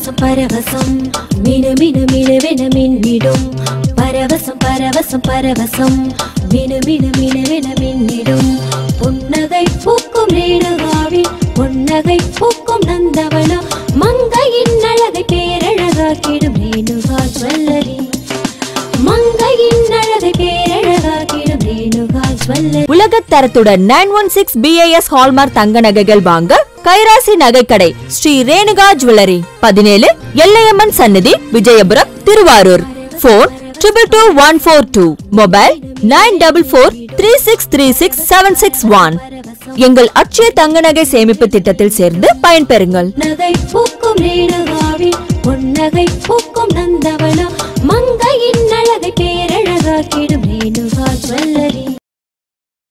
பரவசம் பரவசம் மினு மினு மினுவென மின்னிடும் பரவசம் பரவசம் பரவசம் மினு மினு மினுவென மின்னிடும் புன்னகை பூக்கும் ரேணுகாவின் புன்னகை பூக்கும் நந்தவனம் மங்கையின் அழகை பேரழகாக்கிடும் ரேணுகா ஜுவல்லரி மங்கையின் அழகை பேரழகாக்கிடும் ரேணுகா ஜுவல்லரி உலகத் தரத்துடன் nine one six BIS hallmark தங்க நகைகள் வாங்க கைராசி நகைக்கடை ஸ்ரீ ரேணுகா ஜுவல்லரி பதினேழு எல்லையம்மன் சன்னதி Vijayapuram Thiruvarur phone triple two one four two mobile nine double four three six three six seven six one எங்கள் அட்சய தங்க நகை சேமிப்பு திட்டத்தில் சேர்ந்து பயன்பெறுங்கள் நகை பூக்கும் ரேணுகாவில் பொன்னகை பூக்கும் நந்தவனம் மங்கையின் அழகை பேரழகாக்கிடும் ரேணுகா ஜுவல்லரி